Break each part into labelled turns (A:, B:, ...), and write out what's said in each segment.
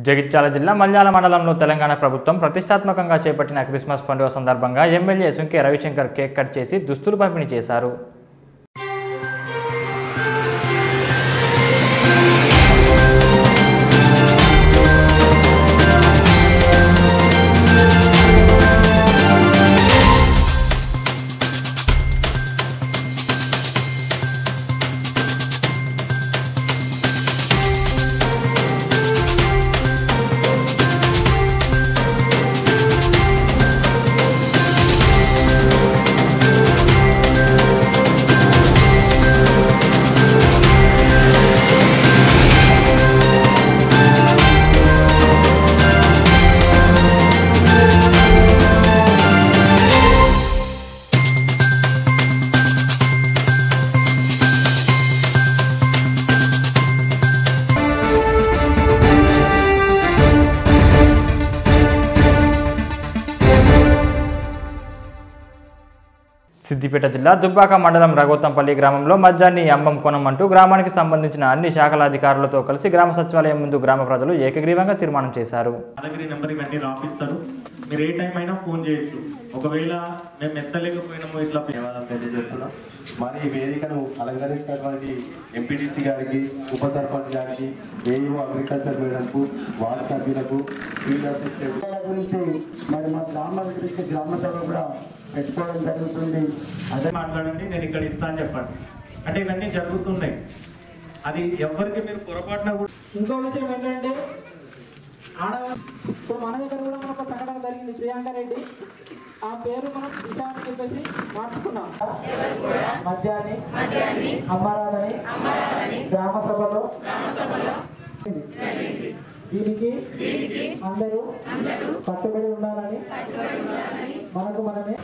A: జగిత్యాల జిల్లా మల్యాల మండలంలో తెలంగాణ ప్రభుత్వం ప్రతిష్టాత్మకంగా చేపట్టిన క్రిస్మస్ పండుగ సందర్భంగా MLA Sunke Ravishankar cake cut చేసి దుస్తులు పంపిణీ చేశారు సిద్దిపేట జిల్లా దుబ్బాక మండలం రఘోత్తంపల్లి గ్రామంలో మద్యాన్ని అమ్మం కొనమంటూ గ్రామానికి సంబంధించిన అన్ని శాఖల అధికారులతో కలిసి గ్రామ సచివాలయం ముందు గ్రామ ప్రజలు ఏకగ్రీవంగా తీర్మానం చేశారు
B: యాదగిరి నెంబర్ ఇవన్నీ రాపిస్తారు మీరు ఏ టైం అయినా ఫోన్ చేయొచ్చు ఒకవేళ మేము ఎత్తలేకపోయినాము ఇట్లా
C: ధన్యవాదాలు తెలియజేస్తున్నాం మరి ఈ వేదికను అలంకరించినటువంటి ఎంపీటీసీ గారికి ఉప సర్పంచ్ గారికి ఏఈఓ అగ్రికల్చర్ మేడంకు వార్డు సభ్యులకు ఫీల్డ్ అసిస్టెంట్
D: విషయాల గురించి మరి మా గ్రామ గురించి గ్రామ సభ కూడా పెట్టుకోవడం జరుగుతుంది
B: అదే మాట్లాడండి నేను ఇక్కడ ఇస్తా అని చెప్పండి అంటే ఇవన్నీ జరుగుతున్నాయి అది ఎవరికి మీరు పొరపాటున కూడా
E: ఇంకో విషయం ఏంటంటే ఆడవాళ్ళు ఇప్పుడు మన దగ్గర కూడా మనకు ఒక సంఘటన జరిగింది ప్రియాంక రెడ్డి ఆ పేరు మనం ఇషా అని చెప్పేసి మార్చుకున్నాం మద్యాన్ని అమ్మారాదని గ్రామ సభలో దీనికి అందరూ కట్టుబడి ఉండాలని మనకు మనమే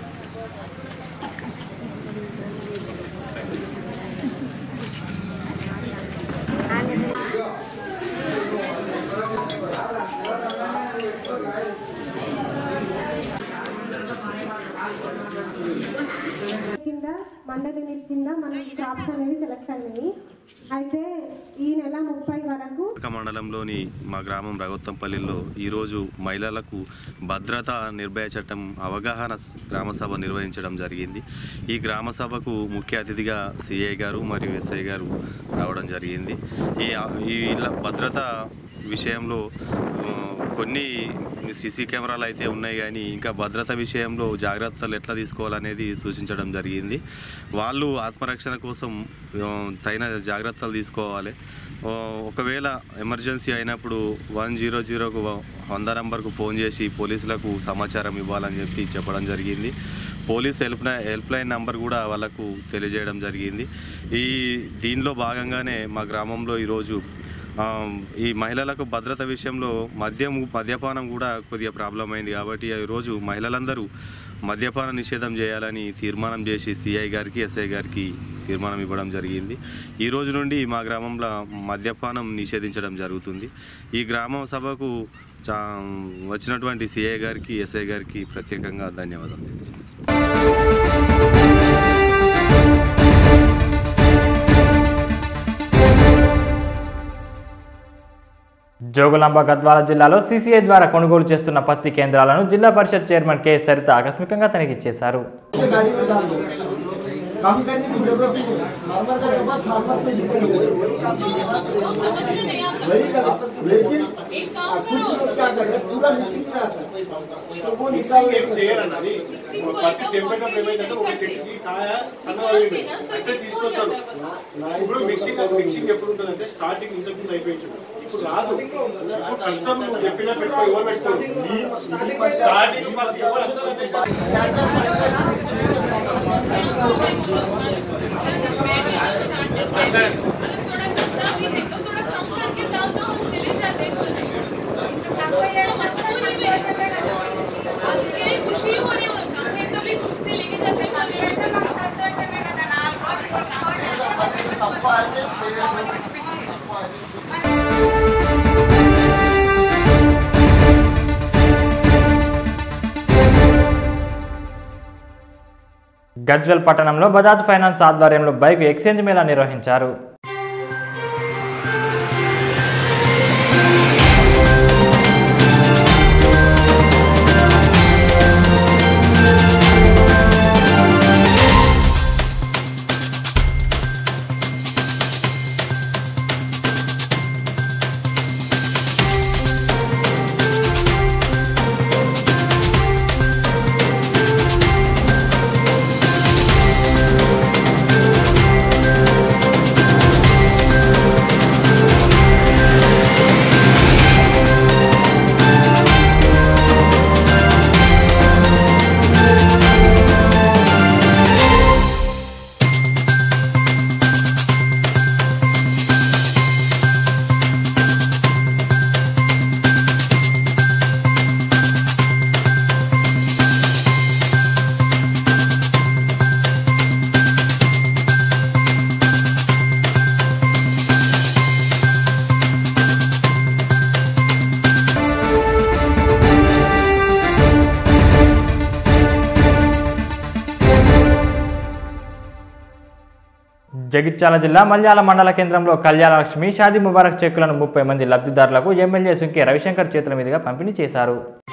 F: కింద మండలి యూనిట్ కింద మన జాబ్స్ అనేవి సెలెక్ట్ అయినాయి అయితే ఈ నెల ముప్పై వరకు
G: విశాఖ మండలంలోని మా గ్రామం రఘోత్తంపల్లిలో ఈరోజు మహిళలకు భద్రత నిర్భయ చట్టం అవగాహన గ్రామ సభ నిర్వహించడం జరిగింది ఈ గ్రామ సభకు ముఖ్య అతిథిగా సిఐ గారు మరియు ఎస్ఐ గారు రావడం జరిగింది ఈ ఈ ఇలా భద్రత విషయంలో ఆ, కొన్ని సీసీ కెమెరాలు అయితే ఉన్నాయి కానీ ఇంకా భద్రత విషయంలో జాగ్రత్తలు ఎట్లా తీసుకోవాలనేది సూచించడం జరిగింది వాళ్ళు ఆత్మరక్షణ కోసం ఆ, తగిన జాగ్రత్తలు తీసుకోవాలి ఆ, ఒకవేళ ఎమర్జెన్సీ అయినప్పుడు వన్ జీరో జీరోకు వంద నంబర్కు ఫోన్ చేసి పోలీసులకు సమాచారం ఇవ్వాలని చెప్పి చెప్పడం జరిగింది పోలీస్ హెల్ప్ లై- హెల్ప్ లైన్ నంబర్ కూడా వాళ్ళకు తెలియజేయడం జరిగింది ఈ దీనిలో భాగంగానే మా గ్రామంలో ఈరోజు ఆ, ఈ మహిళలకు భద్రత విషయంలో మద్యం మద్యపానం కూడా కొద్దిగా ప్రాబ్లం అయింది కాబట్టి ఈరోజు మహిళలందరూ మద్యపాన నిషేధం చేయాలని తీర్మానం చేసి సిఐ గారికి ఎస్ఐ గారికి తీర్మానం ఇవ్వడం జరిగింది ఈ రోజు నుండి మా గ్రామంలో మద్యపానం నిషేధించడం జరుగుతుంది ఈ గ్రామ సభకు చా వచ్చినటువంటి సిఐ గారికి ఎస్ఐ గారికి ప్రత్యేకంగా ధన్యవాదాలు తెలియజేస్తున్నాను.
A: జోగులాంబ గద్వాల జిల్లాలో సీసీఐ ద్వారా కొనుగోలు చేస్తున్న పత్తి కేంద్రాలను జిల్లా పరిషత్ చైర్మన్ కె సరిత ఆకస్మికంగా తనిఖీ చేశారు
D: काम करने की जरूरत नहीं है नॉर्मल का तो बस नॉर्मल पे लिखे हुए वही कर लेकिन कुछ लोग क्या कर रहे हैं पूरा मिक्सिंग में आता है तो वो निकाल
H: మిక్సింగ్ చేయరు అన్నది పత్తి తెంపేటప్పుడు ఏమైందంటే ఒక చెట్టుకి కాయ సన్నవాళ్ళు అంటే తీసుకొస్తారు ఇప్పుడు మిక్సింగ్ మిక్సింగ్ ఎప్పుడు ఉంటుందంటే స్టార్టింగ్ ఇంతకు ముందు అయిపోయింది ఇప్పుడు రాదు ఇప్పుడు కష్టం నువ్వు చెప్పినా పెట్టుకో ఎవరు పెట్టుకోరు స్టార్టింగ్ పత్తి ఎవరు అందరూ అంటే
A: గజ్వెల్ పట్టణంలో బజాజ్ ఫైనాన్స్ ఆధ్వర్యంలో బైక్ ఎక్స్చేంజ్ మేళా నిర్వహించారు జగిత్యాల జిల్లా మల్యాల మండల కేంద్రంలో కళ్యాణలక్ష్మి షాదీ ముబారక్ చెక్కులను ముప్పై మంది లబ్ధిదారులకు ఎమ్మెల్యే సుంకే రవిశంకర్ చేతుల మీదుగా పంపిణీ చేశారు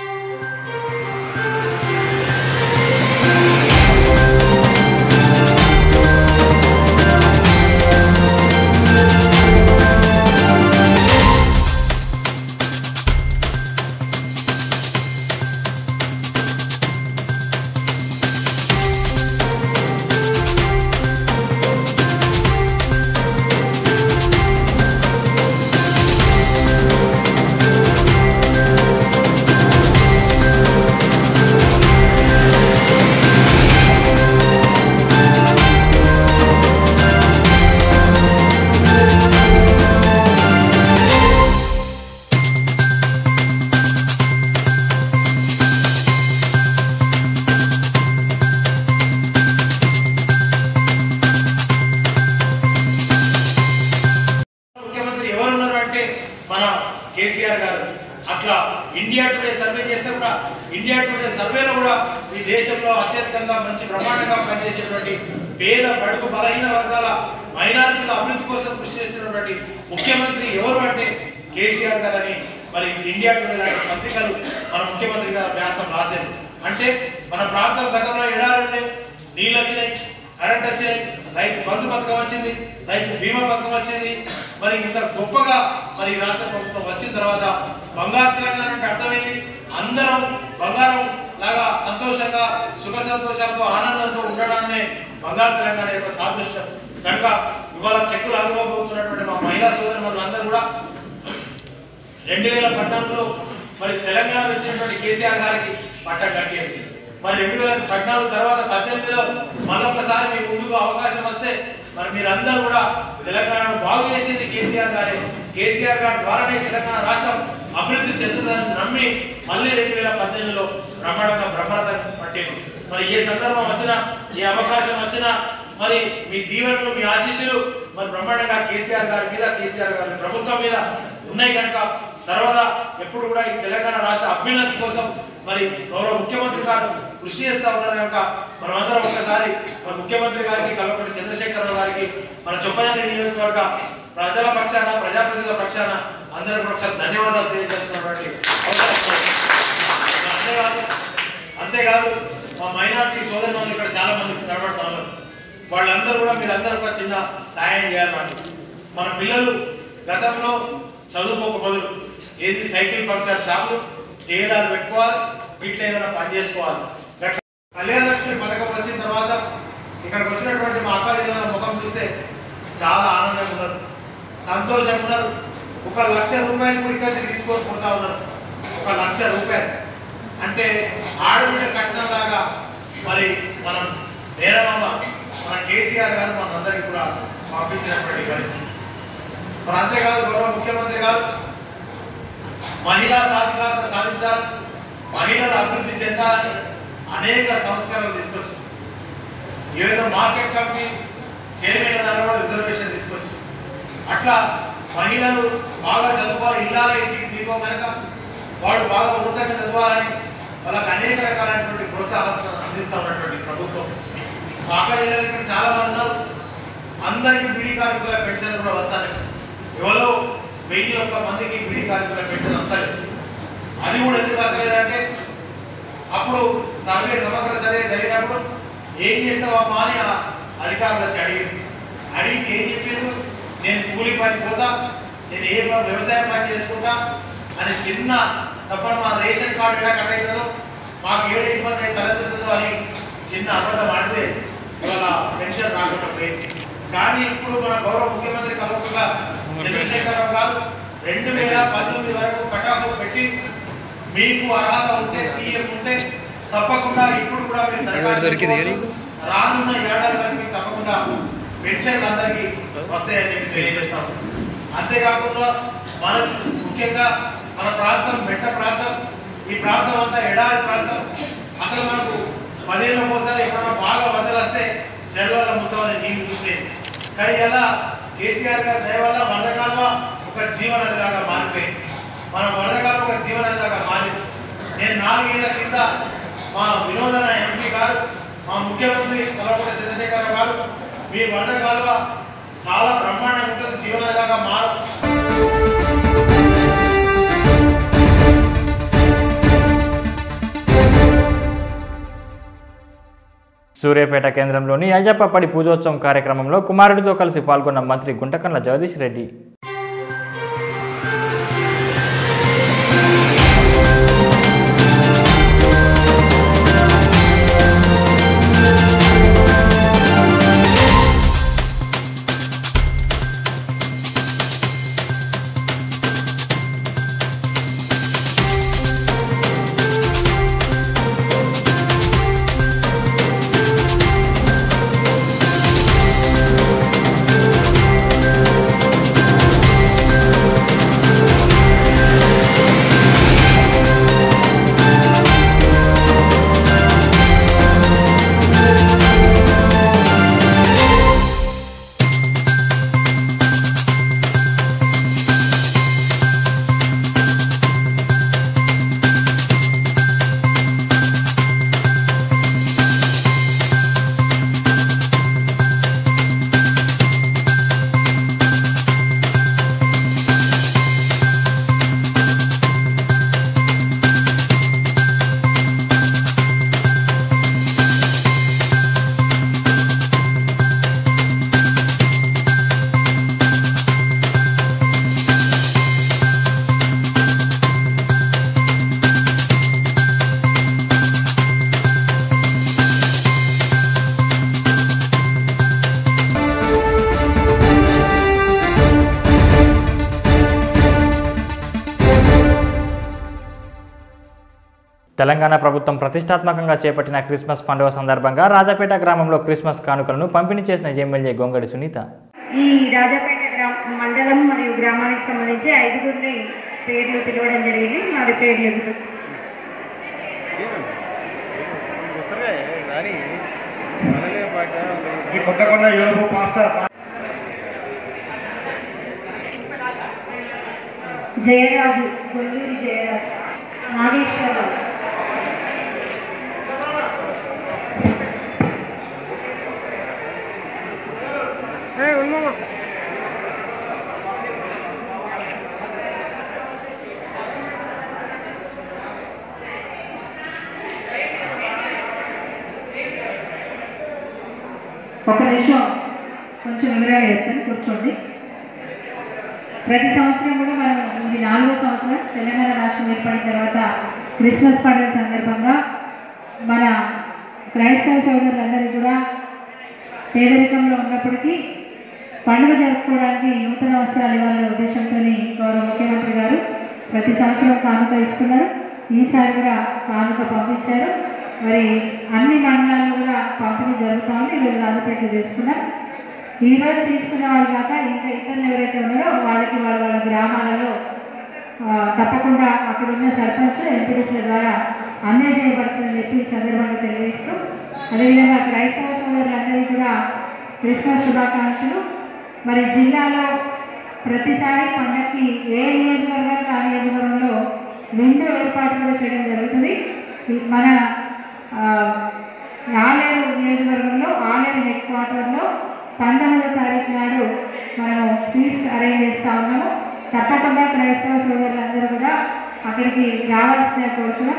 H: ముఖ్యమంత్రి ఎవరున్నారు అంటే మన కేసీఆర్ గారు అట్లా ఇండియా టుడే సర్వే చేస్తే కూడా ఇండియా టుడే సర్వేలో కూడా ఈ దేశంలో అత్యధికంగా మంచి బ్రహ్మాండంగా పనిచేసేటువంటి పేద బడుగు బలహీన వర్గాల మైనారిటీల అభివృద్ధి కోసం కృషి చేస్తున్నటువంటి ముఖ్యమంత్రి ఎవరు అంటే కేసీఆర్ గారు అని మరి ఇండియా టుడే లాంటి పత్రికలు మన ముఖ్యమంత్రి గారు వ్యాసం రాసేది అంటే మన ప్రాంతం గతంలో ఎడారుండే నీళ్ళు వచ్చినాయి కరెంట్ వచ్చినాయి రైతు బంధు పథకం వచ్చింది రైతు బీమా పథకం వచ్చింది మరి ఇంత గొప్పగా మరి ఈ రాష్ట్ర ప్రభుత్వం వచ్చిన తర్వాత బంగారు తెలంగాణ అంటే అర్థమైంది అందరం బంగారం లాగా సంతోషంగా సుఖ సంతోషాలతో ఆనందంతో ఉండడాన్నే బంగారు తెలంగాణ యొక్క సాదృశ్యం కనుక ఇవాళ చెక్కులు అందుకోబోతున్నటువంటి మా మహిళా సోదరి అందరూ కూడా రెండు వేల పద్నాలుగులో మరి తెలంగాణ వచ్చినటువంటి కేసీఆర్ గారికి పట్టం కట్టింది మరి రెండు వేల పద్నాలుగు తర్వాత పద్దెనిమిదిలో మళ్ళొకసారి మీ ముందుకు అవకాశం వస్తే మరి మీరందరూ కూడా తెలంగాణను బాగు చేసింది కేసీఆర్ గారే కేసీఆర్ గారి ద్వారానే తెలంగాణ రాష్ట్రం అభివృద్ధి చెందుతుందని నమ్మి మళ్ళీ రెండు వేల పద్దెనిమిదిలో బ్రహ్మాండంగా బ్రహ్మరథ పట్టింది మరి ఏ సందర్భం వచ్చినా ఏ అవకాశం వచ్చినా మరి మీ దీవెనలు మీ ఆశీస్సులు మరి బ్రహ్మాండంగా కేసీఆర్ గారి మీద కేసీఆర్ గారి ప్రభుత్వం మీద ఉన్నాయి కనుక సర్వదా ఎప్పుడు కూడా ఈ తెలంగాణ రాష్ట్ర అభ్యున్నతి కోసం మరి గౌరవ ముఖ్యమంత్రి గారు కృషి చేస్తా ఉన్నారు కనుక మనం అందరం ఒక్కసారి మన ముఖ్యమంత్రి గారికి కల్వకుంట్ల చంద్రశేఖరరావు గారికి మన చొప్పజాని నియోజకవర్గ ప్రజల పక్షాన ప్రజాప్రతినిధుల పక్షాన అందరం కూడా ఒకసారి ధన్యవాదాలు తెలియజేస్తున్నటువంటి అవకాశం అంతేకాదు అంతేకాదు మా మైనార్టీ సోదరి మంది ఇక్కడ చాలా మంది కనబడతా ఉన్నారు వాళ్ళందరూ కూడా మీరందరూ ఒక చిన్న సాయం చేయాలి నాకు మన పిల్లలు గతంలో చదువుకోక బదులు ఏది సైకిల్ పంక్చర్ షాపులు టేలర్ పెట్టుకోవాలి ఇట్లా ఏదైనా పని చేసుకోవాలి గట్ల కళ్యాణ లక్ష్మి పథకం వచ్చిన తర్వాత ఇక్కడికి వచ్చినటువంటి మా అక్క జిల్లాల ముఖం చూస్తే చాలా ఆనందంగా ఉన్నారు సంతోషంగా ఉన్నారు ఒక లక్ష రూపాయలు కూడా ఇక్కడ నుంచి తీసుకొని పోతా ఉన్నారు ఒక లక్ష రూపాయలు అంటే ఆడబిడ్డ కట్నంలాగా మరి మనం నేరమామ మన కేసీఆర్ గారు మనందరికీ కూడా పంపించినటువంటి పరిస్థితి మరి అంతేకాదు గౌరవ ముఖ్యమంత్రి గారు మహిళా సాధికారత సాధించాలి మహిళలు అభివృద్ధి చెందాలని అనేక సంస్కరణలు తీసుకొచ్చింది ఏదైతే మార్కెట్ కమిటీ చైర్మన్ దాంట్లో కూడా రిజర్వేషన్ తీసుకొచ్చింది అట్లా మహిళలు బాగా చదువుకోవాలి ఇల్లాల ఇంటికి దీపం కనుక వాళ్ళు బాగా ఉన్నతంగా చదవాలని వాళ్ళకి అనేక రకాలైనటువంటి ప్రోత్సాహాలను అందిస్తా ఉన్నటువంటి ప్రభుత్వం మా అక్క జిల్లాలో ఇక్కడ చాలా మంది ఉన్నారు అందరికీ బీడీ కార్మికుల పెన్షన్ కూడా వస్తాయి ఎవరో వెయ్యి ఒక్క మందికి బీడీ కార్మికుల పెన్షన్ వస్తాయి అది కూడా ఎందుకు వస్తలేదంటే అప్పుడు సర్వే సమగ్ర సర్వే జరిగినప్పుడు ఏం చేస్తావమ్మా అని ఆ అధికారులు వచ్చి అడిగారు అడిగితే ఏం చెప్పిండ్రు నేను కూలి పని పోతా నేను ఏ పని- వ్యవసాయ పని చేసుకుంటా అని చిన్న తప్ప మా రేషన్ కార్డు ఎలా కట్ అవుతుందో మాకు ఏడు ఇబ్బంది తలెత్తుతుందో అని చిన్న అబద్ధం ఆడితే ఇవాళ పెన్షన్ రాకుండా పోయింది కానీ ఇప్పుడు మన గౌరవ ముఖ్యమంత్రి కలవకుండా చంద్రశేఖరరావు గారు రెండు వేల పంతొమ్మిది వరకు కటాఫ్ పెట్టి మీకు అర్హత ఉంటే పిఎఫ్ ఉంటే తప్పకుండా ఇప్పుడు కూడా మీరు దరఖాస్తు చేసుకోవచ్చు. రానున్న ఏడాది వరకు మీకు తప్పకుండా పెన్షన్లు అందరికీ వస్తాయని చెప్పి తెలియజేస్తాం అంతేకాకుండా మన ముఖ్యంగా మన ప్రాంతం మెట్ట ప్రాంతం ఈ ప్రాంతం అంతా ఎడారి ప్రాంతం అసలు మనకు పదేళ్ళ ఒకసారి ఎక్కడన్నా బాగా వరదలు వస్తే చెరువుల మొత్తం నీళ్లు చూసేది కానీ ఎలా కేసీఆర్ గారి దయ వల్ల వరదకాలువ ఒక జీవనదిలాగా మారిపోయింది మన వరదకాలువ ఒక జీవనదిలాగా మారింది నేను నాలుగేళ్ల కింద మా వినోదన ఎంపీ గారు మా ముఖ్యమంత్రి కల్వకుంట్ల చంద్రశేఖర గారు మీ వరద కాలువ
I: చాలా బ్రహ్మాండంగా ఉంటుంది జీవనదాగా మారు
A: సూర్యాపేట కేంద్రంలోని అయ్యప్పపడి పూజోత్సవం కార్యక్రమంలో కుమారుడితో కలిసి పాల్గొన్న మంత్రి గుంటకండ్ల జగదీష్ రెడ్డి తెలంగాణ ప్రభుత్వం ప్రతిష్టాత్మకంగా చేపట్టిన క్రిస్మస్ పండుగ సందర్భంగా రాజాపేట గ్రామంలో క్రిస్మస్ కానుకలను పంపిణీ చేసిన ఎమ్మెల్యే గొంగడి సునీత
J: ఈ రాజాపేట గ్రామ మండలం మరియు గ్రామానికి సంబంధించి ఐదుగురిని పేర్లు పిలవడం జరిగింది వారి పేర్లు ఇప్పుడు
I: ఈ కొత్తకొండ యోగు పాస్టర్
J: జయరాజు కొల్లూరి జయరాజు నాగేశ్వరరావు ఒక నిమిషం కొంచెం వివరాలు చెప్తాను కూర్చోండి ప్రతి సంవత్సరం కూడా మనం ఇది నాలుగో సంవత్సరం తెలంగాణ రాష్ట్రం ఏర్పడిన తర్వాత క్రిస్మస్ పండుగ సందర్భంగా మన క్రైస్తవ సోదరులందరూ కూడా పేదరికంలో ఉన్నప్పటికీ పండుగ జరుపుకోవడానికి నూతన వస్త్రాలు ఇవ్వాలనే ఉద్దేశంతో గౌరవ ముఖ్యమంత్రి గారు ప్రతి సంవత్సరం కానుక ఇస్తున్నారు ఈసారి కూడా కానుక పంపించారు మరి అన్ని మండలాల్లో కూడా పంపిణీ జరుగుతూ ఉంది ఈరోజు రాజపేట చేసుకున్నాం ఈ రోజు తీసుకున్న వాళ్ళు కాక ఇంకా ఇతరులు ఎవరైతే ఉన్నారో వాళ్ళకి వాళ్ళ వాళ్ళ గ్రామాలలో ఆ, తప్పకుండా అక్కడ ఉన్న సర్పంచ్ ఎంపీడీసీల ద్వారా అందజేయబడుతుందని చెప్పి ఈ సందర్భంగా తెలియజేస్తూ అదేవిధంగా క్రైస్తవ సోదరులందరికీ కూడా క్రిస్మస్ శుభాకాంక్షలు మరి జిల్లాలో ప్రతిసారి పండగకి ఏ నియోజకవర్గానికి ఆ నియోజకవర్గంలో విండో ఏర్పాటు కూడా చేయడం జరుగుతుంది ఈ మన ఆ, ఆలేరు నియోజకవర్గంలో ఆలేరు హెడ్ క్వార్టర్లో పంతొమ్మిదో తారీఖు నాడు మనము ఫీస్ అరేంజ్ చేస్తా ఉన్నాము తప్పకుండా క్రైస్తవ సోదరులందరూ కూడా అక్కడికి రావాల్సిన కోరుతున్నాం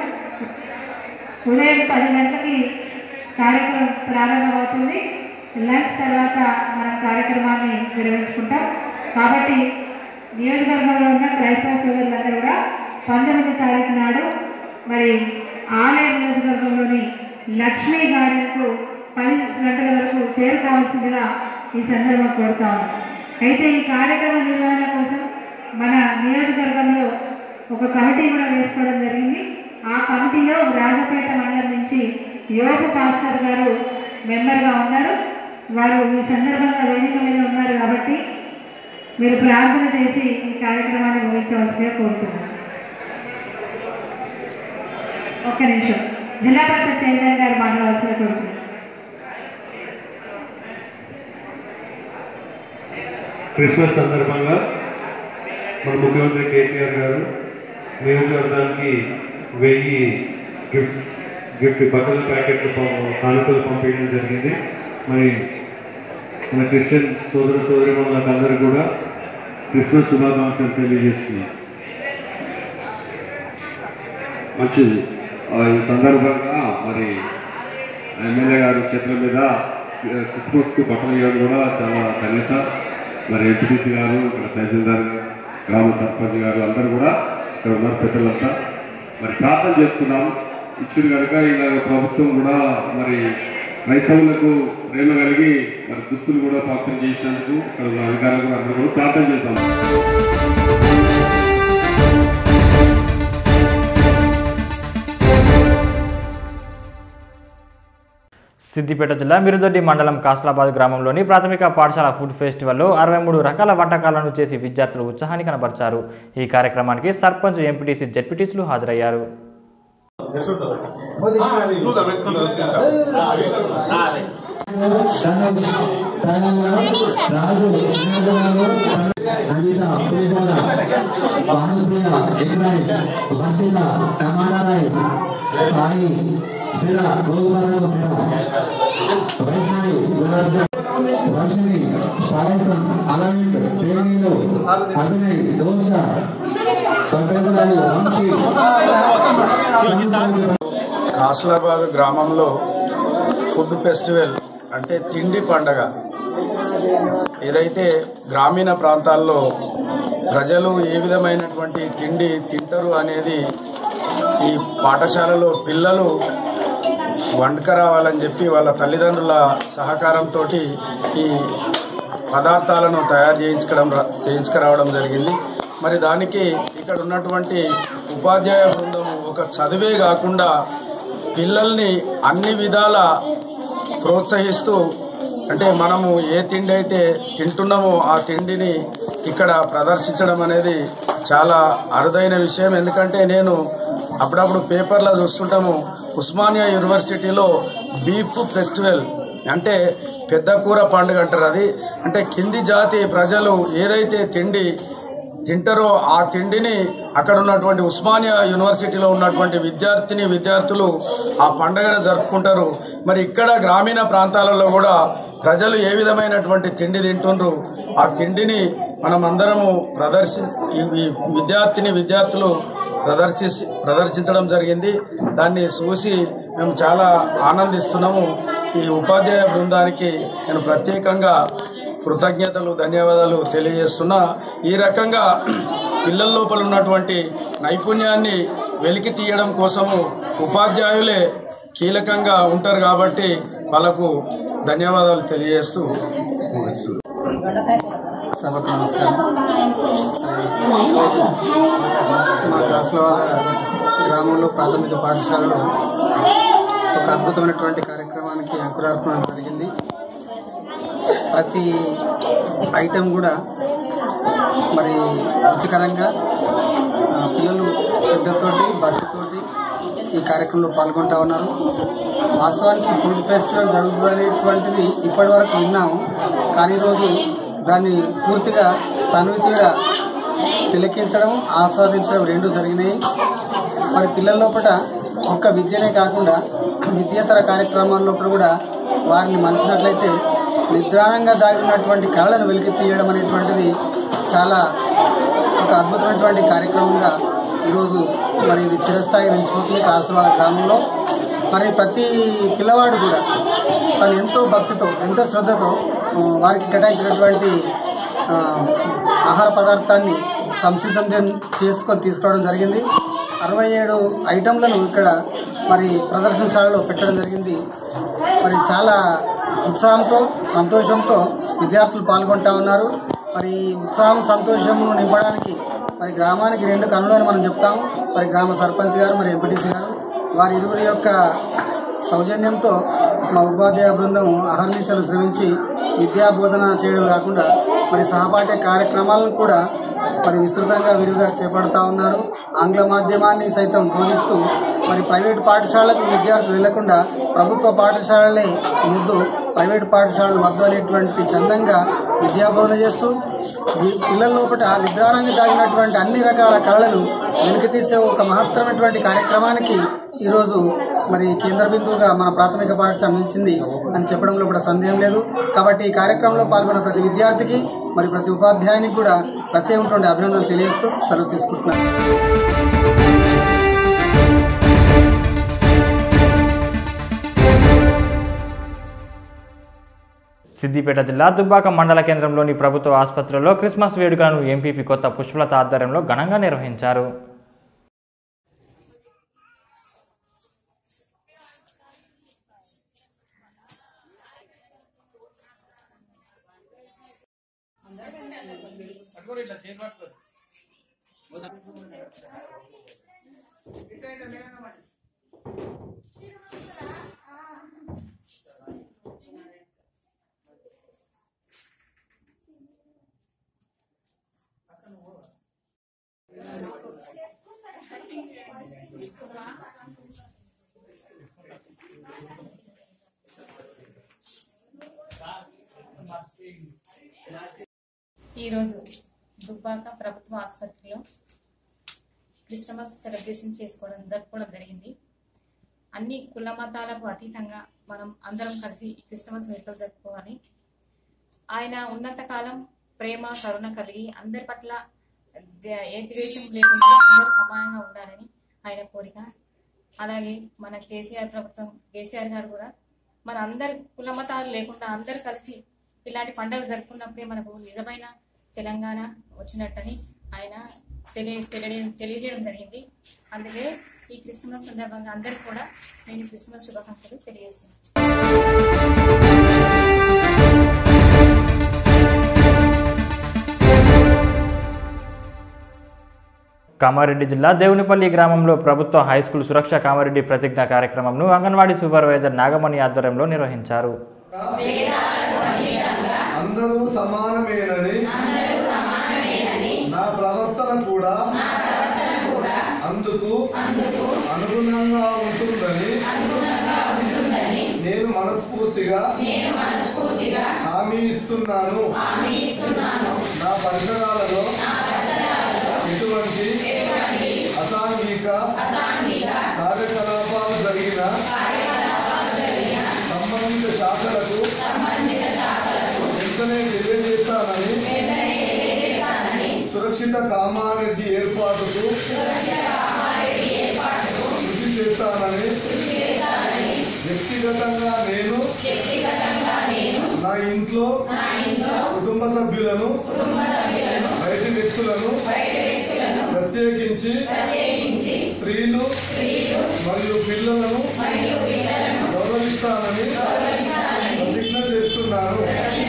J: ఉదయం పది గంటలకి కార్యక్రమం ప్రారంభమవుతుంది లంచ్ తర్వాత మనం కార్యక్రమాన్ని నిర్వహించుకుంటాం కాబట్టి నియోజకవర్గంలో ఉన్న క్రైస్తవ సోదరులందరూ కూడా పంతొమ్మిది తారీఖు నాడు మరి ఆలయ నియోజకవర్గంలోని లక్ష్మీ గార్డెన్కు పది గంటల వరకు చేరుకోవాల్సిందిగా ఈ సందర్భం కోరుతాము అయితే ఈ కార్యక్రమ నిర్వహణ కోసం మన నియోజకవర్గంలో ఒక కమిటీ కూడా వేసుకోవడం జరిగింది ఆ కమిటీలో రాజపేట మండలం నుంచి యోపు పాస్టర్ గారు మెంబర్గా ఉన్నారు వారు ఈ సందర్భంగా వేదిక మీద ఉన్నారు కాబట్టి మీరు ప్రార్థన చేసి ఈ కార్యక్రమాన్ని ముగించవలసిగా కోరుతున్నాను ఒక్క నిమిషం జిల్లా పరిషత్ చైర్మన్ గారు మాట్లాడాల్సిన కోరుతున్నాను
C: క్రిస్మస్ సందర్భంగా మన ముఖ్యమంత్రి కేసీఆర్ గారు నియోజకవర్గానికి వెయ్యి గిఫ్ట్ గిఫ్ట్ బట్టల ప్యాకెట్లు పం- కానుకలు పంపించడం జరిగింది మరి
K: మన క్రిస్టియన్ సోదర సోదరి అందరూ కూడా క్రిస్మస్ శుభాకాంక్షలు తెలియజేస్తున్నాం మంచిది ఆ, ఈ సందర్భంగా మరి ఎమ్మెల్యే గారి చేతుల మీద ఆ, క్రిస్మస్కి బట్టలు ఇవ్వడం కూడా చాలా ధన్యత మరి ఎంపీటీసీ గారు ఇక్కడ తహసీల్దార్ గారు, గ్రామ సర్పంచ్ గారు అందరూ కూడా ఇక్కడ ఉన్నారు పెద్దలంతా మరి ప్రార్థన చేసుకున్నాం ఇచ్చిన కనుక ఇలా ప్రభుత్వం కూడా మరి క్రైస్తవులకు ప్రేమ కలిగి మరి దుస్తులు కూడా ప్రార్థన చేసినందుకు ఇక్కడ ఉన్న అధికారులు కూడా అందరూ కూడా ప్రార్థన చేస్తాం
A: సిద్దిపేట జిల్లా మిరుదొడ్డి మండలం కాస్లాబాద్ గ్రామంలోని ప్రాథమిక పాఠశాల ఫుడ్ ఫెస్టివల్లో అరవై మూడు రకాల వంటకాలను చేసి విద్యార్థులు ఉత్సాహాన్ని కనబరిచారు ఈ కార్యక్రమానికి సర్పంచ్ ఎంపీటీసీ జెడ్పీటీసీలు హాజరయ్యారు
L: Raju Anitha pulihora Bhanupriya egg rice Varshitha tomato rice Sai Sthira గోగుమరణ స్థిర వైష్ణవి గులాబ్ జామ్ వర్షిణి పాయసం అలవిండ్ తేనీలు అభినయ్ దోశ స్వతంత్రాలు వంశీ
M: కాస్లాబాద్ గ్రామంలో ఫుడ్ ఫెస్టివల్ అంటే తిండి పండగ ఏదైతే గ్రామీణ ప్రాంతాల్లో ప్రజలు ఏ విధమైనటువంటి తిండి తింటారు అనేది ఈ పాఠశాలలో పిల్లలు వండుకరావాలని చెప్పి వాళ్ళ తల్లిదండ్రుల సహకారంతో ఈ పదార్థాలను తయారు చేయించడం చేయించుకురావడం జరిగింది మరి దానికి ఇక్కడ ఉన్నటువంటి ఉపాధ్యాయ బృందం ఒక చదివే కాకుండా పిల్లల్ని అన్ని విధాల ప్రోత్సహిస్తూ అంటే మనము ఏ తిండి అయితే తింటున్నామో ఆ తిండిని ఇక్కడ ప్రదర్శించడం అనేది చాలా అరుదైన విషయం ఎందుకంటే నేను అప్పుడప్పుడు పేపర్లో చూస్తుంటాము ఉస్మానియా యూనివర్సిటీలో బీఫ్ ఫెస్టివల్ అంటే పెద్ద కూర పండుగ అంటారు అది అంటే కింది జాతి ప్రజలు ఏదైతే తిండి తింటారో ఆ తిండిని అక్కడ ఉన్నటువంటి ఉస్మానియా యూనివర్సిటీలో ఉన్నటువంటి విద్యార్థిని విద్యార్థులు ఆ పండుగను జరుపుకుంటారు మరి ఇక్కడ గ్రామీణ ప్రాంతాలలో కూడా ప్రజలు ఏ విధమైనటువంటి తిండి తింటుండ్రు ఆ తిండిని మనం అందరము ప్రదర్శి ఈ- ఈ విద్యార్థిని విద్యార్థులు ప్రదర్శి ప్రదర్శించడం జరిగింది దాన్ని చూసి మేము చాలా ఆనందిస్తున్నాము ఈ ఉపాధ్యాయ బృందానికి నేను ప్రత్యేకంగా కృతజ్ఞతలు ధన్యవాదాలు తెలియజేస్తున్నా ఈ రకంగా పిల్లల లోపల ఉన్నటువంటి నైపుణ్యాన్ని వెలికి తీయడం కోసము ఉపాధ్యాయులే కీలకంగా ఉంటారు కాబట్టి వాళ్ళకు ధన్యవాదాలు తెలియజేస్తూ ముగిస్తున్నాను.
N: సభకు నమస్కారం ఈరోజు మా కాసులవాడ గ్రామంలో ప్రాథమిక పాఠశాలలో ఒక అద్భుతమైనటువంటి కార్యక్రమానికి అంకురార్పణ జరిగింది ప్రతి ఐటెం కూడా మరి రుచికరంగా ఆ, పిల్లలు శ్రద్ధతోటి భక్తితోటి ఈ కార్యక్రమంలో పాల్గొంటా ఉన్నారు వాస్తవానికి ఫుడ్ ఫెస్టివల్ జరుగుతుంది అనేటువంటిది ఇప్పటి వరకు విన్నాము కానీ ఈరోజు దాన్ని పూర్తిగా తనివి తీర తిలకించడం ఆస్వాదించడం రెండు జరిగినాయి మరి పిల్లల లోపల ఒక్క విద్యనే కాకుండా విద్యేతర కార్యక్రమాల లోపల కూడా వారిని మలిచినట్లయితే నిద్రాణంగా దాగి ఉన్నటువంటి కళలను వెలికి తీయడం అనేటువంటిది చాలా ఒక అద్భుతమైనటువంటి కార్యక్రమంగా ఈరోజు మరి ఇది చిరస్థాయి నిలిచిపోతుంది కాసువాడ గ్రామంలో మరి ప్రతి పిల్లవాడు కూడా తను ఎంతో భక్తితో ఎంతో శ్రద్ధతో ఆ, వారికి కేటాయించినటువంటి ఆ, ఆహార పదార్థాన్ని సంసిద్ధం చే- చేసుకొని తీసుకురావడం జరిగింది అరవై ఏడు ఐటంలను ఇక్కడ మరి ప్రదర్శనశాలలో పెట్టడం జరిగింది మరి చాలా ఉత్సాహంతో సంతోషంతో విద్యార్థులు పాల్గొంటా ఉన్నారు మరి ఈ ఉత్సాహం సంతోషం నింపడానికి మరి గ్రామానికి రెండు కనులని మనం చెప్తాం మరి గ్రామ సర్పంచ్ గారు మరి ఎంపీటీసీ గారు వారి ఇరువురి యొక్క సౌజన్యంతో మా ఉపాధ్యాయ బృందం అహర్నిశలు శ్రమించి విద్యా బోధన చేయడం కాకుండా మరి సహపాఠ్య కార్యక్రమాలను కూడా మరి విస్తృతంగా విరివిగా చేపడతా ఉన్నారు ఆంగ్ల మాధ్యమాన్ని సైతం బోధిస్తూ మరి ప్రైవేట్ పాఠశాలకు విద్యార్థులు వెళ్లకుండా ప్రభుత్వ పాఠశాలలే ముద్దు ప్రైవేట్ పాఠశాలలు వద్దు అనేటువంటి చందంగా విద్యాబోధన చేస్తూ వి- పిల్లల లోపల నిద్రారంగా దాగినటువంటి అన్ని రకాల కళలను వెలికితీసే ఒక మహత్తరమైనటువంటి కార్యక్రమానికి ఈరోజు మరి కేంద్ర బిందువుగా మన ప్రాథమిక పాఠశాల నిలిచింది అని చెప్పడంలో కూడా సందేహం లేదు కాబట్టి ఈ కార్యక్రమంలో పాల్గొన్న ప్రతి విద్యార్థికి మరి ప్రతి ఉపాధ్యాయునికి కూడా ప్రత్యేకమైనటువంటి అభినందనలు తెలియజేస్తూ సెలవు తీసుకుంటున్నాను
A: సిద్దిపేట జిల్లా దుబ్బాక మండల కేంద్రంలోని ప్రభుత్వ ఆసుపత్రిలో క్రిస్మస్ వేడుకలను ఎంపీపీ కొత్త పుష్పలత ఆధ్వర్యంలో ఘనంగా నిర్వహించారు
O: ఈరోజు దుబ్బాక ప్రభుత్వ ఆసుపత్రిలో క్రిస్టమస్ సెలబ్రేషన్ చేసుకోవడం జరుపుకోవడం జరిగింది అన్ని కుల మతాలకు అతీతంగా మనం అందరం కలిసి ఈ క్రిస్టమస్ వేడుకలు జరుపుకోవాలి ఆయన ఉన్నంత కాలం ప్రేమ కరుణ కలిగి అందరి పట్ల ద- ఏ ద్వేషం లేకుండా అందరూ సమానంగా ఉండాలని ఆయన కోరిక అలాగే మన కేసీఆర్ ప్రభుత్వం కేసీఆర్ గారు కూడా మన అందరి కుల మతాలు లేకుండా అందరు కలిసి ఇలాంటి పండుగలు జరుపుకున్నప్పుడే మనకు నిజమైన తెలంగాణ వచ్చినట్టని ఆయన తెలియ తెలియ తెలియజేయడం జరిగింది అందుకే ఈ క్రిస్మస్ సందర్భంగా అందరికీ కూడా నేను క్రిస్మస్ శుభాకాంక్షలు తెలియజేస్తున్నాను
A: కామారెడ్డి జిల్లా దేవునిపల్లి గ్రామంలో ప్రభుత్వ హైస్కూల్ సురక్ష కామారెడ్డి ప్రతిజ్ఞ కార్యక్రమంను అంగన్వాడీ సూపర్వైజర్ నాగమణి ఆధ్వర్యంలో నిర్వహించారు
P: అందరూ సమానమేనని నా ప్రవర్తన కూడా అందుకు అనుగుణంగా ఉంటుందని నేను మనస్ఫూర్తిగా హామీ ఇస్తున్నాను నా పరిసరాలలో ఎటువంటి అసాంఘిక కార్యకలాపాలు జరిగిన సంబంధిత శాఖలకు వెంటనే తెలియజేస్తానని సురక్షిత కామారెడ్డి ఏర్పాటుకు కృషి చేస్తానని వ్యక్తిగతంగా నేను నా ఇంట్లో కుటుంబ సభ్యులను బయటి వ్యక్తులను ప్రత్యేకించి స్త్రీలు మరియు పిల్లలను గౌరవిస్తానని ప్రతిజ్ఞ చేస్తున్నాను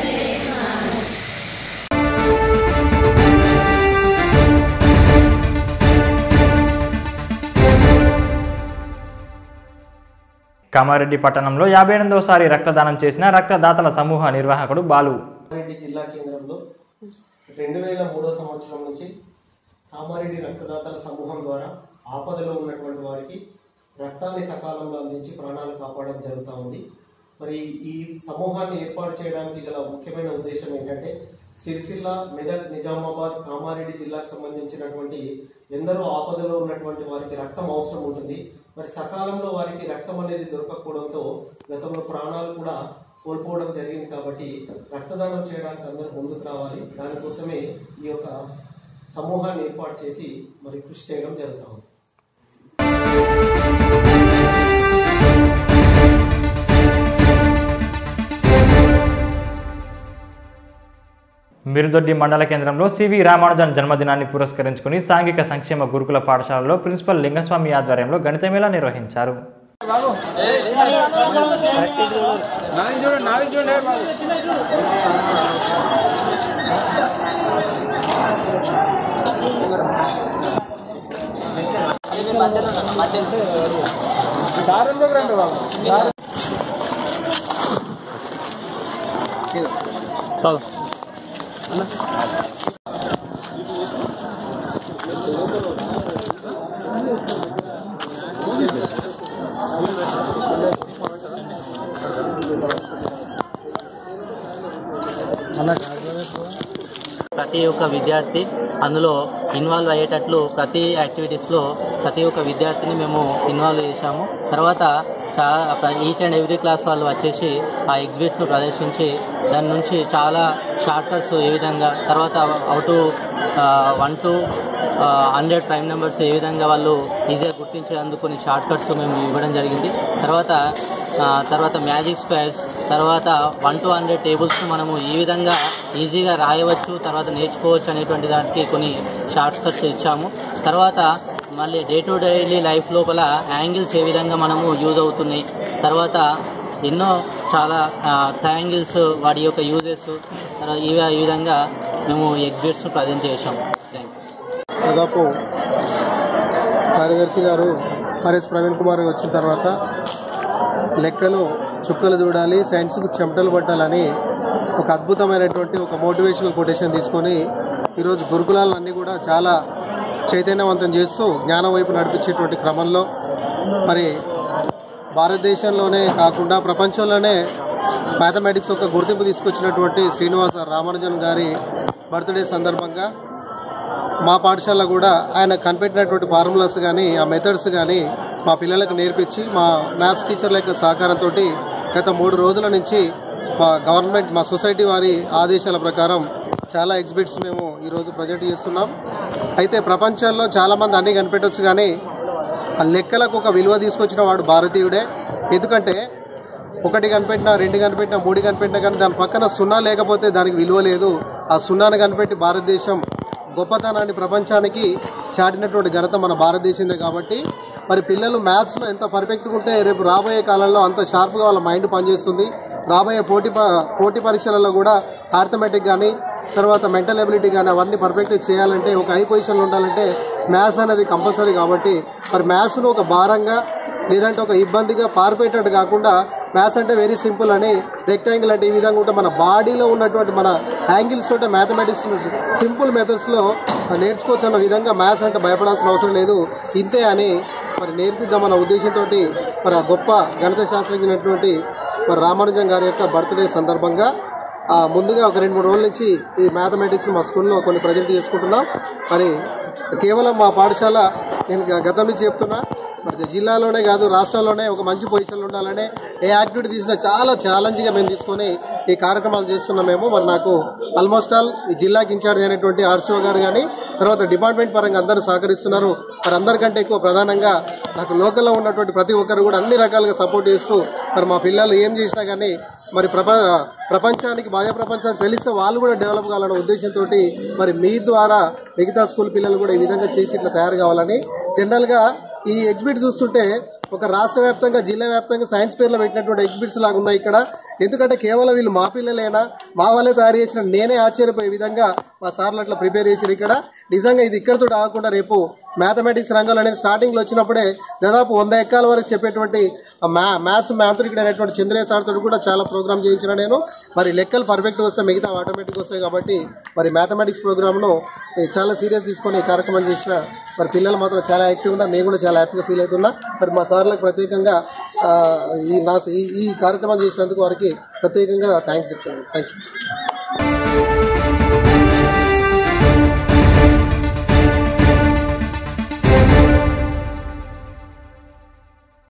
A: కామారెడ్డి పట్టణంలో యాభై ఎనిమిదవసారి రక్తదానం చేసిన రక్తదాతల సమూహ నిర్వాహకుడు బాలు
Q: కామారెడ్డి జిల్లా కేంద్రంలో రెండు వేల మూడో సంవత్సరం నుంచి కామారెడ్డి రక్తదాతల సమూహం ద్వారా ఆపదలో ఉన్నటువంటి వారికి రక్తాన్ని సకాలంలో అందించి ప్రాణాలు కాపాడడం జరుగుతూ ఉంది మరి ఈ సమూహాన్ని ఏర్పాటు చేయడానికి గల ముఖ్యమైన ఉద్దేశం ఏంటంటే సిరిసిల్ల మెదక్ నిజామాబాద్ కామారెడ్డి జిల్లాకు సంబంధించినటువంటి ఎందరో ఆపదలో ఉన్నటువంటి వారికి రక్తం అవసరం ఉంటుంది మరి సకాలంలో వారికి రక్తం అనేది దొరకకపోవడంతో గతంలో ప్రాణాలు కూడా కోల్పోవడం జరిగింది కాబట్టి రక్తదానం చేయడానికి అందరూ ముందుకు రావాలి దానికోసమే ఈ యొక్క సమూహాన్ని ఏర్పాటు చేసి మరి కృషి చేయడం జరుగుతూ ఉంది
A: మిరుదొడ్డి మండల కేంద్రంలో సివి రామానుజన్ జన్మదినాన్ని పురస్కరించుకుని సాంఘిక సంక్షేమ గురుకుల పాఠశాలలో ప్రిన్సిపల్ లింగస్వామి ఆధ్వర్యంలో గణితమేళా నిర్వహించారు
R: ప్రతి ఒక్క విద్యార్థి అందులో ఇన్వాల్వ్ అయ్యేటట్లు ప్రతి యాక్టివిటీస్లో ప్రతి ఒక్క విద్యార్థిని మేము ఇన్వాల్వ్ చేశాము తర్వాత చా ఈచ్ అండ్ ఎవ్రీ క్లాస్ వాళ్ళు వచ్చేసి ఆ ఎగ్జిబిట్ను ప్రదర్శించి దాని నుంచి చాలా షార్ట్ కట్స్ ఏ విధంగా తర్వాత out to one to hundred prime numbers ఏ విధంగా వాళ్ళు ఈజీగా గుర్తించేందుకు కొన్ని షార్ట్ కట్స్ మేము ఇవ్వడం జరిగింది తర్వాత ఆ, తర్వాత మ్యాజిక్ స్క్వేర్స్ తర్వాత వన్ టు హండ్రెడ్ టేబుల్స్ మనము ఈ విధంగా ఈజీగా రాయవచ్చు తర్వాత నేర్చుకోవచ్చు అనేటువంటి దానికి కొన్ని షార్ట్ కట్స్ ఇచ్చాము తర్వాత మళ్ళీ డే టు డైలీ లైఫ్ లోపల యాంగిల్స్ ఏ విధంగా మనము యూజ్ అవుతున్నాయి తర్వాత ఎన్నో చాలా ట్రయాంగిల్స్ వాటి యొక్క యూజెస్ ఈ ఈ విధంగా మేము ఎగ్జిబిట్స్ ప్రజెంట్ చేసాము థ్యాంక్ యూ
Q: దాదాపు కార్యదర్శి గారు ఆర్ఎస్ ప్రవీణ్ కుమార్ గారు వచ్చిన తర్వాత లెక్కలు చుక్కలు చూడాలి సైన్స్కు చెమటలు పట్టాలని ఒక అద్భుతమైనటువంటి ఒక మోటివేషనల్ కొటేషన్ తీసుకొని ఈరోజు గురుకులాలన్నీ కూడా చాలా చైతన్యవంతం చేస్తూ జ్ఞానం వైపు నడిపించేటువంటి క్రమంలో మరి భారతదేశంలోనే కాకుండా ప్రపంచంలోనే మ్యాథమెటిక్స్ ఒక గుర్తింపు తీసుకొచ్చినటువంటి శ్రీనివాస రామానుజన్ గారి బర్త్డే సందర్భంగా మా పాఠశాల కూడా ఆయన కనిపెట్టినటువంటి ఫార్ములాస్ కానీ ఆ మెథడ్స్ కానీ మా పిల్లలకు నేర్పించి మా మ్యాథ్స్ టీచర్ల యొక్క సహకారంతో గత మూడు రోజుల నుంచి మా గవర్నమెంట్ మా సొసైటీ వారి ఆదేశాల ప్రకారం చాలా ఎగ్జిబిట్స్ మేము ఈరోజు ప్రజెంట్ చేస్తున్నాం అయితే ప్రపంచంలో చాలామంది అన్నీ కనిపెట్టవచ్చు కానీ ఆ లెక్కలకు ఒక విలువ తీసుకొచ్చిన వాడు భారతీయుడే ఎందుకంటే ఒకటి కనిపెట్టినా రెండు కనిపెట్టినా మూడు కనిపెట్టినా కానీ దాని పక్కన సున్నా లేకపోతే దానికి విలువ లేదు ఆ సున్నాను కనిపెట్టి భారతదేశం గొప్పతనాన్ని ప్రపంచానికి చాటినటువంటి ఘనత మన భారతదేశందే కాబట్టి మరి పిల్లలు మ్యాథ్స్లో ఎంత పర్ఫెక్ట్గా ఉంటే రేపు రాబోయే కాలంలో అంత షార్ప్గా వాళ్ళ మైండ్ పనిచేస్తుంది రాబోయే పోటీ ప- పోటీ పరీక్షలలో కూడా ఆర్థమెటిక్ కానీ తర్వాత మెంటల్ ఎబిలిటీ కానీ అవన్నీ పర్ఫెక్ట్గా చేయాలంటే ఒక హై పొజిషన్లో ఉండాలంటే మ్యాథ్స్ అనేది కంపల్సరీ కాబట్టి మరి మ్యాథ్స్ను ఒక భారంగా లేదంటే ఒక ఇబ్బందిగా పారిపోయేటట్టు కాకుండా మ్యాథ్స్ అంటే వెరీ సింపుల్ అని రెక్టాంగిల్ అంటే ఈ విధంగా ఉంటే మన బాడీలో ఉన్నటువంటి మన యాంగిల్స్ తోటే మ్యాథమెటిక్స్ సింపుల్ మెథడ్స్లో నేర్చుకోవచ్చు అన్న విధంగా మ్యాథ్స్ అంటే భయపడాల్సిన అవసరం లేదు ఇంతే అని మరి నేర్పిద్దామన్న ఉద్దేశంతో మరి ఆ గొప్ప గణిత శాస్త్రజ్ఞునటువంటి మరి రామానుజన్ గారి యొక్క బర్త్డే సందర్భంగా ఆ, ముందుగా ఒక రెండు మూడు రోజుల నుంచి ఈ మ్యాథమెటిక్స్ మా స్కూల్లో కొన్ని ప్రజెంట్ చేసుకుంటున్నాం మరి కేవలం మా పాఠశాల నేను గ- గతం నుంచి చెప్తున్నా మరి జిల్లాలోనే కాదు రాష్ట్రాల్లోనే ఒక మంచి పొజిషన్లో ఉండాలనే ఏ యాక్టివిటీ తీసినా చాలా ఛాలెంజ్గా మేము తీసుకొని ఈ కార్యక్రమాలు చేస్తున్నాం మేము మరి నాకు ఆల్మోస్ట్ ఆల్ ఈ జిల్లాకి ఇన్ఛార్జ్ అయినటువంటి ఆర్సీఓ గారు కానీ తర్వాత డిపార్ట్మెంట్ పరంగా అందరూ సహకరిస్తున్నారు మరి అందరికంటే ఎక్కువ ప్రధానంగా నాకు లోకల్లో ఉన్నటువంటి ప్రతి ఒక్కరు కూడా అన్ని రకాలుగా సపోర్ట్ చేస్తూ మరి మా పిల్లలు ఏం చేసినా కానీ మరి ప్రప ప్రపంచానికి బాహ్య ప్రపంచానికి తెలిస్తే వాళ్ళు కూడా డెవలప్ కావాలనే ఉద్దేశంతో మరి మీ ద్వారా మిగతా స్కూల్ పిల్లలు కూడా ఈ విధంగా చేసి ఇట్లా తయారు కావాలని జనరల్గా ఈ ఎగ్జిబిట్ చూస్తుంటే ఒక రాష్ట్ర వ్యాప్తంగా జిల్లా వ్యాప్తంగా సైన్స్ పేర్లో పెట్టినటువంటి ఎగ్జిబిట్స్ లాగా ఉన్నాయి ఇక్కడ ఎందుకంటే కేవలం వీళ్ళు మా పిల్లలేనా మా వాళ్ళే తయారు చేసిన నేనే ఆశ్చర్యపోయే విధంగా మా సార్లు అట్లా ప్రిపేర్ చేసారు ఇక్కడ నిజంగా ఇది ఇక్కడతో ఆగకుండా రేపు మ్యాథమెటిక్స్ రంగంలో అనేది స్టార్టింగ్లో వచ్చినప్పుడే దాదాపు వంద ఎక్కాల వరకు చెప్పేటువంటి ఆ మ్యా మ్యాథ్స్ మ్యాంత్రికుడు అనేటువంటి చంద్రయ్య సార్తో కూడా చాలా ప్రోగ్రామ్ చేయించిన నేను మరి లెక్కలు పర్ఫెక్ట్గా వస్తే మిగతా ఆటోమేటిక్ వస్తాయి కాబట్టి మరి మ్యాథమెటిక్స్ ప్రోగ్రామ్ను చాలా సీరియస్ తీసుకొని ఈ కార్యక్రమం చేసిన మరి పిల్లలు మాత్రం చాలా యాక్టివ్ ఉన్నారు నేను కూడా చాలా హ్యాపీగా ఫీల్ అవుతున్నా మరి మా సార్లకు ప్రత్యేకంగా ఆ, ఈ నా ఈ ఈ కార్యక్రమం చేసినందుకు వారికి ప్రత్యేకంగా థ్యాంక్స్ చెప్తున్నాను థ్యాంక్ యూ